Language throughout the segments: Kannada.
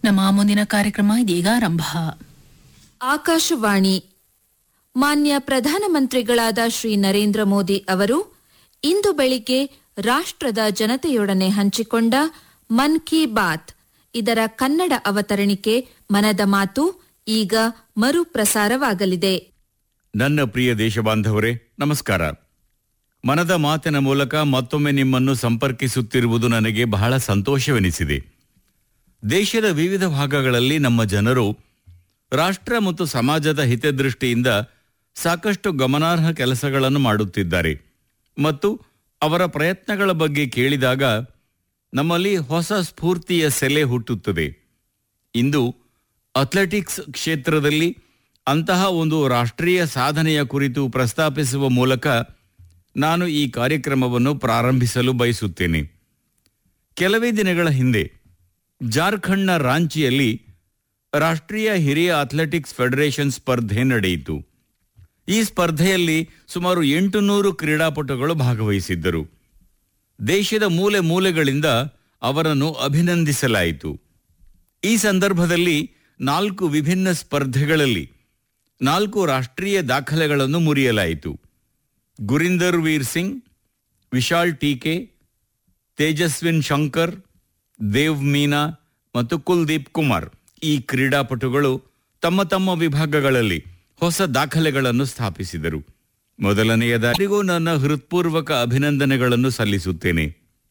ನಮ್ಮ ಮುಂದಿನ ಕಾರ್ಯಕ್ರಮ ಇದೀಗ ಆರಂಭ ಆಕಾಶವಾಣಿ ಮಾನ್ಯ ಪ್ರಧಾನಮಂತ್ರಿಗಳಾದ ಶ್ರೀ ನರೇಂದ್ರ ಮೋದಿ ಅವರು ಇಂದು ಬೆಳಿಗ್ಗೆ ರಾಷ್ಟ್ರದ ಜನತೆಯೊಡನೆ ಹಂಚಿಕೊಂಡ ಮನ್ ಕಿ ಬಾತ್ ಇದರ ಕನ್ನಡ ಅವತರಣಿಕೆ ಮನದ ಮಾತು ಈಗ ಮರುಪ್ರಸಾರವಾಗಲಿದೆ ನನ್ನ ಪ್ರಿಯ ದೇಶಬಾಂಧವರೇ ನಮಸ್ಕಾರ ಮನದ ಮಾತಿನ ಮೂಲಕ ಮತ್ತೊಮ್ಮೆ ನಿಮ್ಮನ್ನು ಸಂಪರ್ಕಿಸುತ್ತಿರುವುದು ನನಗೆ ಬಹಳ ಸಂತೋಷವೆನಿಸಿದೆ ದೇಶದ ವಿವಿಧ ಭಾಗಗಳಲ್ಲಿ ನಮ್ಮ ಜನರು ರಾಷ್ಟ್ರ ಮತ್ತು ಸಮಾಜದ ಹಿತದೃಷ್ಟಿಯಿಂದ ಸಾಕಷ್ಟು ಗಮನಾರ್ಹ ಕೆಲಸಗಳನ್ನು ಮಾಡುತ್ತಿದ್ದಾರೆ ಮತ್ತು ಅವರ ಪ್ರಯತ್ನಗಳ ಬಗ್ಗೆ ಕೇಳಿದಾಗ ನಮ್ಮಲ್ಲಿ ಹೊಸ ಸ್ಫೂರ್ತಿಯ ಸೆಲೆ ಹುಟ್ಟುತ್ತದೆ ಇಂದು ಅಥ್ಲೆಟಿಕ್ಸ್ ಕ್ಷೇತ್ರದಲ್ಲಿ ಅಂತಹ ಒಂದು ರಾಷ್ಟ್ರೀಯ ಸಾಧನೆಯ ಕುರಿತು ಪ್ರಸ್ತಾಪಿಸುವ ಮೂಲಕ ನಾನು ಈ ಕಾರ್ಯಕ್ರಮವನ್ನು ಪ್ರಾರಂಭಿಸಲು ಬಯಸುತ್ತೇನೆ ಕೆಲವೇ ದಿನಗಳ ಹಿಂದೆ ಜಾರ್ಖಂಡ್ನ ರಾಂಚಿಯಲ್ಲಿ ರಾಷ್ಟ್ರೀಯ ಹಿರಿಯ ಅಥ್ಲೆಟಿಕ್ಸ್ ಫೆಡರೇಷನ್ ಸ್ಪರ್ಧೆ ನಡೆಯಿತು ಈ ಸ್ಪರ್ಧೆಯಲ್ಲಿ ಸುಮಾರು ಎಂಟುನೂರು ಕ್ರೀಡಾಪಟುಗಳು ಭಾಗವಹಿಸಿದ್ದರು ದೇಶದ ಮೂಲೆ ಮೂಲೆಗಳಿಂದ ಅವರನ್ನು ಅಭಿನಂದಿಸಲಾಯಿತು ಈ ಸಂದರ್ಭದಲ್ಲಿ ನಾಲ್ಕು ವಿಭಿನ್ನ ಸ್ಪರ್ಧೆಗಳಲ್ಲಿ ನಾಲ್ಕು ರಾಷ್ಟ್ರೀಯ ದಾಖಲೆಗಳನ್ನು ಮುರಿಯಲಾಯಿತು ಗುರಿಂದರ್ ವೀರ್ ಸಿಂಗ್ ವಿಶಾಲ್ ಟೀಕೆ ತೇಜಸ್ವಿನ್ ಶಂಕರ್ ದೇವ್ ಮೀನಾ ಮತ್ತು ಕುಲ್ದೀಪ್ ಕುಮಾರ್ ಈ ಕ್ರೀಡಾಪಟುಗಳು ತಮ್ಮ ತಮ್ಮ ವಿಭಾಗಗಳಲ್ಲಿ ಹೊಸ ದಾಖಲೆಗಳನ್ನು ಸ್ಥಾಪಿಸಿದರು ಮೊದಲನೆಯದಾರಿಗೂ ನನ್ನ ಹೃತ್ಪೂರ್ವಕ ಅಭಿನಂದನೆಗಳನ್ನು ಸಲ್ಲಿಸುತ್ತೇನೆ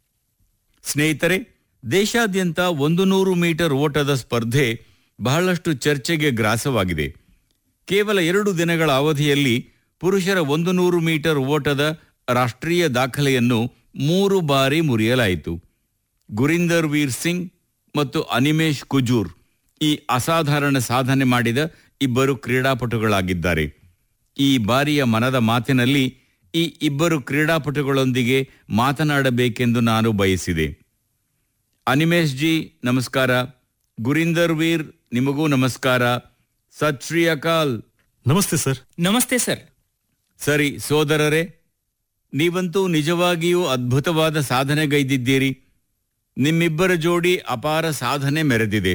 ಸ್ನೇಹಿತರೆ ದೇಶಾದ್ಯಂತ ಒಂದು ನೂರು ಮೀಟರ್ ಓಟದ ಸ್ಪರ್ಧೆ ಬಹಳಷ್ಟು ಚರ್ಚೆಗೆ ಗ್ರಾಸವಾಗಿದೆ ಕೇವಲ ಎರಡು ದಿನಗಳ ಅವಧಿಯಲ್ಲಿ ಪುರುಷರ ಒಂದು ನೂರು ಮೀಟರ್ ಓಟದ ರಾಷ್ಟ್ರೀಯ ದಾಖಲೆಯನ್ನು ಮೂರು ಬಾರಿ ಮುರಿಯಲಾಯಿತು ಗುರಿಂದರ್ ವೀರ್ ಸಿಂಗ್ ಮತ್ತು ಅನಿಮೇಶ್ ಕುಜೂರ್ ಈ ಅಸಾಧಾರಣ ಸಾಧನೆ ಮಾಡಿದ ಇಬ್ಬರು ಕ್ರೀಡಾಪಟುಗಳಾಗಿದ್ದಾರೆ ಈ ಬಾರಿಯ ಮನದ ಮಾತಿನಲ್ಲಿ ಈ ಇಬ್ಬರು ಕ್ರೀಡಾಪಟುಗಳೊಂದಿಗೆ ಮಾತನಾಡಬೇಕೆಂದು ನಾನು ಬಯಸಿದೆ ಅನಿಮೇಶ್ ಜಿ ನಮಸ್ಕಾರ ಗುರಿಂದರ್ ವೀರ್ ನಿಮಗೂ ನಮಸ್ಕಾರ ಸತ್ ಶ್ರೀ ಅಕಾಲ್ ನಮಸ್ತೆ ಸರ್ ನಮಸ್ತೆ ಸರ್ ಸರಿ ಸೋದರರೇ ನೀವಂತೂ ನಿಜವಾಗಿಯೂ ಅದ್ಭುತವಾದ ಸಾಧನೆಗೈದಿದ್ದೀರಿ ನಿಮ್ಮಿಬ್ಬರ ಜೋಡಿ ಅಪಾರ ಸಾಧನೆ ಮೆರೆದಿದೆ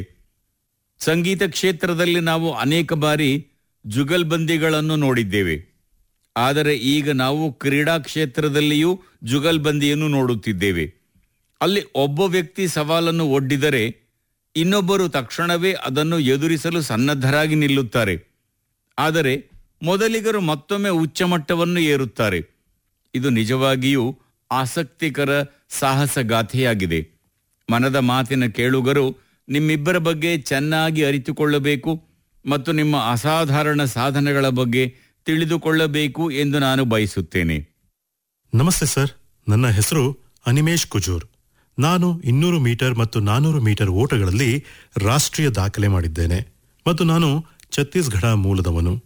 ಸಂಗೀತ ಕ್ಷೇತ್ರದಲ್ಲಿ ನಾವು ಅನೇಕ ಬಾರಿ ಜುಗಲ್ಬಂದಿಗಳನ್ನು ನೋಡಿದ್ದೇವೆ ಆದರೆ ಈಗ ನಾವು ಕ್ರೀಡಾ ಕ್ಷೇತ್ರದಲ್ಲಿಯೂ ಜುಗಲ್ಬಂದಿಯನ್ನು ನೋಡುತ್ತಿದ್ದೇವೆ ಅಲ್ಲಿ ಒಬ್ಬ ವ್ಯಕ್ತಿ ಸವಾಲನ್ನು ಒಡ್ಡಿದರೆ ಇನ್ನೊಬ್ಬರು ತಕ್ಷಣವೇ ಅದನ್ನು ಎದುರಿಸಲು ಸನ್ನದ್ಧರಾಗಿ ನಿಲ್ಲುತ್ತಾರೆ ಆದರೆ ಮೊದಲಿಗರು ಮತ್ತೊಮ್ಮೆ ಉಚ್ಚಮಟ್ಟವನ್ನು ಏರುತ್ತಾರೆ ಇದು ನಿಜವಾಗಿಯೂ ಆಸಕ್ತಿಕರ ಸಾಹಸಗಾಥೆಯಾಗಿದೆ ಮನದ ಮಾತಿನ ಕೇಳುಗರು ನಿಮ್ಮಿಬ್ಬರ ಬಗ್ಗೆ ಚೆನ್ನಾಗಿ ಅರಿತುಕೊಳ್ಳಬೇಕು ಮತ್ತು ನಿಮ್ಮ ಅಸಾಧಾರಣ ಸಾಧನೆಗಳ ಬಗ್ಗೆ ತಿಳಿದುಕೊಳ್ಳಬೇಕು ಎಂದು ನಾನು ಬಯಸುತ್ತೇನೆ ನಮಸ್ತೆ ಸರ್ ನನ್ನ ಹೆಸರು ಅನಿಮೇಶ್ ಕುಜೂರ್ ನಾನು ಇನ್ನೂರು ಮೀಟರ್ ಮತ್ತು ನಾನೂರು ಮೀಟರ್ ಓಟಗಳಲ್ಲಿ ರಾಷ್ಟ್ರೀಯ ದಾಖಲೆ ಮಾಡಿದ್ದೇನೆ ಮತ್ತು ನಾನು ಛತ್ತೀಸ್ಗಢ ಮೂಲದವನು